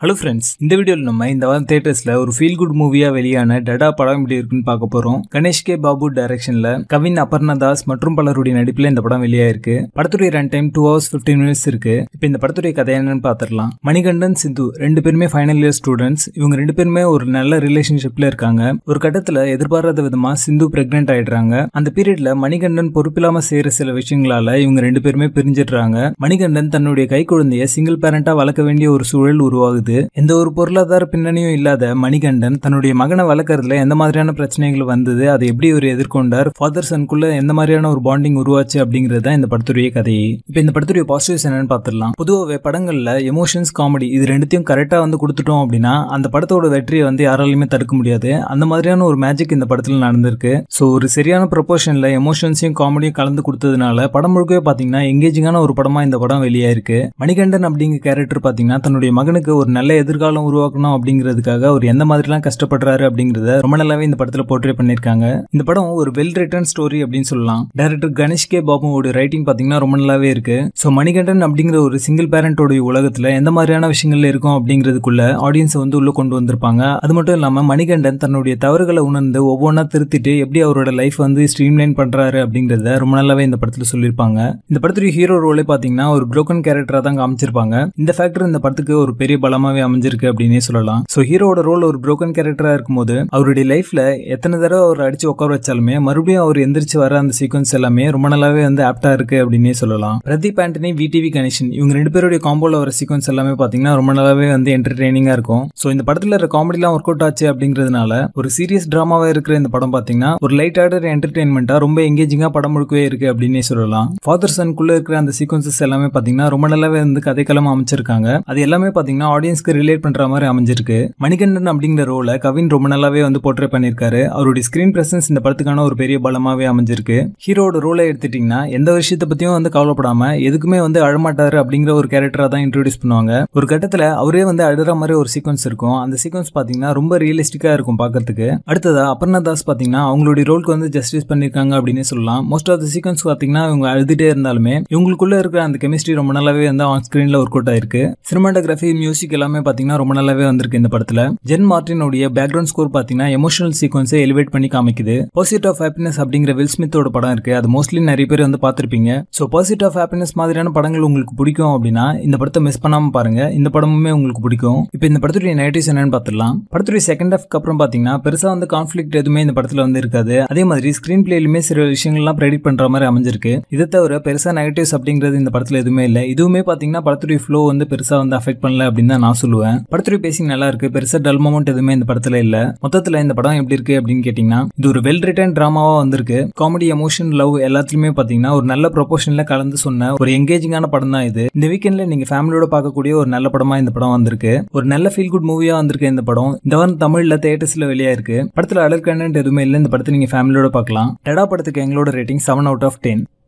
hello friends இந்த வீடியோவில் நம்ம இந்த வாரம் தேட்டர்ஸ்ல ஒரு ஃபீல் குட் மூவியா வெளியான டடா படம் எப்படி இருக்குன்னு பார்க்க போறோம் கணேஷ் கே பாபு டைரக்ஷன்ல கவின் அபர்ணா தாஸ் மற்றும் பலருடைய நடிப்புல இந்த படம் வெளியாயிருக்கு படத்துடைய run time two hours fifteen minutes இருக்கு இப்போ இந்த படத்துடைய கதை என்னன்னு பார்த்துடலாம் மணிகண்டன் சிந்து ரெண்டு பேருமே ஃபைனல் இயர் ஸ்டூடெண்ட்ஸ் இவங்க ரெண்டு பேருமே ஒரு நல்ல ரிலேஷன்ஷிப்ல இருக்காங்க ஒரு கட்டத்துல எதிர்பாராத விதமா சிந்து பிரெக்னென்ட் ஆயிடுறாங்க அந்த பீரியட்ல மணிகண்டன் பொறுப்பில்லாம செய்யற சில விஷயங்களால இவங்க ரெண்டு பேருமே பிரிஞ்சிடுறாங்க மணிகண்டன் தன்னுடைய கை குழந்தைய சிங்கிள் பேரண்டா வளர்க்க வேண்டிய ஒரு சூழல் உருவாகுது எந்த ஒரு பொருளாதார பின்னணியும் இல்லாத மணிகண்டன் தன்னுடைய மகனை வளர்க்கறதுல எந்த மாதிரியான பிரச்சனைகள் வந்தது அதை எப்படி அவர் எதிர்கொண்டார் ஃபாதர் சன்குள்ள எந்த மாதிரியான ஒரு பாண்டிங் உருவாச்சு அப்படிங்கிறது தான் இந்த படத்துடைய கதையை இப்போ இந்த படத்துடைய பாசிட்டிவ்ஸ் என்னன்னு பார்த்துடலாம் பொதுவாகவே படங்கள்ல எமோஷன்ஸ் காமெடி இது ரெண்டுத்தையும் கரெக்டா வந்து கொடுத்துட்டோம் அப்படின்னா அந்த படத்தோட வெற்றியை வந்து யாராலையுமே தடுக்க முடியாது அந்த மாதிரியான ஒரு மேஜிக் இந்த படத்துல நடந்திருக்கு ஸோ ஒரு சரியான ப்ரொபோர்ஷன்ல எமோஷன்ஸையும் காமெடியும் கலந்து கொடுத்ததுனால படம் முழுக்கவே பாத்தீங்கன்னா எங்கேஜிங்கான ஒரு படமா இந்த படம் வெளியாயிருக்கு மணிகண்டன் அப்படிங்கிற கேரக்டர் பாத்தீங்கன்னா தன்னுடைய மகனுக்கு ஒரு நல்ல எதிர்காலம் உருவாக்கணும் அப்படிங்கிறதுக்காக அவர் எந்த மாதிரிலாம் கஷ்டப்படுறாரு அப்படிங்கறத ரொம்ப நல்லாவே இந்த படத்துல போர்ட்ரே பண்ணிருக்காங்க இந்த படம் ஒரு வெல் ரிட்டன் ஸ்டோரி அப்படின்னு சொல்லலாம் டைரக்டர் கணேஷ் கே பாபுவோட ரைட்டிங் பாத்தீங்கன்னா ரொம்ப நல்லாவே இருக்கு ஸோ மணிகண்டன் அப்படிங்கிற ஒரு சிங்கிள் பேரண்டோடைய உலகத்துல எந்த மாதிரியான விஷயங்கள்ல இருக்கும் அப்படிங்கிறதுக்குள்ள ஆடியன்ஸ் வந்து உள்ள கொண்டு வந்திருப்பாங்க அது மட்டும் இல்லாம மணிகண்டன் தன்னுடைய தவறுகளை உணர்ந்து ஒவ்வொன்றா திருத்திட்டு எப்படி அவரோட லைஃப் வந்து ஸ்ட்ரீம்லைன் பண்றாரு அப்படிங்கறத ரொம்ப நல்லாவே இந்த படத்துல சொல்லியிருப்பாங்க இந்த படத்துடைய ஹீரோ ரோலே பாத்தீங்கன்னா ஒரு புரோக்கன் கேரக்டரா தான் காமிச்சிருப்பாங்க இந்த ஃபேக்டர் இந்த படத்துக்கு ஒரு பெரிய பலமாவே அமைஞ்சிருக்கு அப்படின்னே சொல்லலாம் ஸோ ஹீரோட ரோல் ஒரு புரோக்கன் கேரக்டரா இருக்கும்போது அவருடைய லைஃப்ல எத்தனை தடவை அவர் அடிச்சு உட்கார வச்சாலுமே மறுபடியும் அவர் எந்திரிச்சு வர அந்த சீக்வன்ஸ் எல்லாமே ரொம்ப நல்லாவே வந்து ஆப்டா இருக்கு அப்படின்னே சொல்லலாம் பிரதீப் ஆண்டனி விடிவி கணேசன் இவங்க ரெண்டு பேருடைய காம்போல வர சீக்வன்ஸ் எல்லாமே பாத்தீங்கன்னா ரொம்ப நல்லாவே வந்து என்டர்டெய்னிங்கா இருக்கும் ஸோ இந்த படத்துல இருக்க காமெடிலாம் ஒர்க் அவுட் ஆச்சு அப்படிங்கிறதுனால ஒரு சீரியஸ் டிராமாவா இருக்கிற இந்த படம் பாத்தீங்கன்னா ஒரு லைட் ஆர்டர் என்டர்டெயின்மெண்டா ரொம்ப எங்கேஜிங்கா படம் முழுக்கவே இருக்கு அப்படின்னே சொல்லலாம் ஃபாதர் சன்குள்ள இருக்கிற அந்த சீக்வன்சஸ் எல்லாமே பாத்தீங்கன்னா ரொம்ப நல்லாவே வந்து கதைக்களம் அமைச்சிருக்காங்க அது எல்லாமே பாத்தீங்கன்னா ஆடியன்ஸ்க்கு ரிலேட் பண்ற மாதிரி அமைஞ்சிருக்கு மணிகண்டன் அப்படிங்கிற ரோல கவின் ரொம்ப நல்லாவே வந்து போர்ட்ரே பண்ணிருக்காரு அவருடைய ஸ்கிரீன் பிரசன்ஸ் இந்த படத்துக்கான ஒரு பெரிய பலமாவே அமைஞ்சிருக்கு ஹீரோட ரோலை எடுத்துட்டீங்கன்னா எந்த விஷயத்தை பத்தியும் வந்து கவலைப்படாம எதுக்குமே வந்து அழமாட்டாரு அப்படிங்கிற ஒரு கேரக்டரா தான் இன்ட்ரோடியூஸ் பண்ணுவாங்க ஒரு கட்டத்துல அவரே வந்து அழுற மாதிரி ஒரு சீக்வன்ஸ் இருக்கும் அந்த சீக்வன்ஸ் பாத்தீங்கன்னா ரொம்ப ரியலிஸ்டிக்கா இருக்கும் பாக்கிறதுக்கு அடுத்ததா அபர்ணா தாஸ் பாத்தீங்கன்னா அவங்களுடைய ரோலுக்கு வந்து ஜஸ்டிஸ் பண்ணிருக்காங்க அப்படின்னு சொல்லலாம் மோஸ்ட் ஆஃப் த சீக்வன்ஸ் பாத்தீங்கன்னா இவங்க அழுதுட்டே இருந்தாலுமே இவங்களுக்குள்ள இருக்கிற அந்த கெமிஸ்ட்ரி ரொம்ப நல்லாவே வந்து ஆன் ஸ்கிரீன்ல ஒர்க் அவுட் ஆயிருக்கு சினிமாட்டோகிராஃபி மியூசிக் எல்லாமே பாத்தீங்கன்னா ரொம்ப நல்லாவே வந்திருக்கு இந்த படத்துல ஜென் மார்டினுடைய பேக்ரவுண்ட் ஸ்கோர் பாத்தீங்கன்னா எமோஷனல் சீக்வன்ஸை எலிவேட் பண்ணி காமிக்குது பர்சிட் ஆஃப் ஹாப்பினஸ் அப்படிங்கிற வில் ஸ்மித்தோட படம் இருக்கு அது மோஸ்ட்லி நிறைய பேர் வந்து பார்த்திருப்பீங்க ஸோ பர்சிட் ஆஃப் ஹாப்பினஸ் மாதிரியான படங்கள் உங்களுக்கு பிடிக்கும் அப்படின்னா இந்த படத்தை மிஸ் பண்ணாம பாருங்க இந்த படமுமே உங்களுக்கு பிடிக்கும் இப்போ இந்த படத்துடைய நெகட்டிவ்ஸ் என்னன்னு பார்த்துடலாம் படத்துடைய செகண்ட் ஹாஃப்க்கு அப்புறம் பாத்தீங்கன்னா பெருசா வந்து கான்ஃபிளிக் எதுவுமே இந்த படத்துல வந்து இருக்காது அதே மாதிரி ஸ்கிரீன் பிளேலுமே சில விஷயங்கள்லாம் ப்ரெடிட் பண்ற மாதிரி அமைஞ்சிருக்கு இதை தவிர பெருசா நெகட்டிவ்ஸ் அப்படிங்கிறது இந்த படத்துல எதுவுமே இல்லை இதுவுமே பாத்தீங்கன்னா படத்துடைய ஃப்ளோ வந்து பெருசா வந்து அஃபெக்ட் பண்ணல அப்படின்னு தான் நான் சொல்லுவேன் படத்துடைய பேசிங் நல்லா இருக்கு பெருசா டல் மொமெண்ட் எதுவுமே இந்த படத்துல இல்ல மொத்தத்துல இந்த படம் எப்படி இருக்கு அப்படின்னு கேட்டீங்கன்னா இது ஒரு வெல் ரிட்டன் டிராமாவா வந்திருக்கு காமெடி எமோஷன் லவ் எல்லாத்துலயுமே பாத்தீங்கன்னா ஒரு நல்ல ப்ரொபோஷன்ல கலந்து சொன்ன ஒரு எங்கேஜிங்கான படம் தான் இது இந்த வீக்கெண்ட்ல நீங்க ஃபேமிலியோட பார்க்கக்கூடிய ஒரு நல்ல படமா இந்த படம் வந்திருக்கு ஒரு நல்ல ஃபீல் குட் மூவியா வந்திருக்கு இந்த படம் இந்த வாரம் தமிழ்ல தேட்டர்ஸ்ல வெளியா இருக்கு படத்துல அடல் கண்டென்ட் எதுவுமே இல்லை இந்த படத்தை நீங்க ஃபேமிலியோட பார்க்கலாம் டெடா படத்துக்கு எங்களோட rating seven out of ten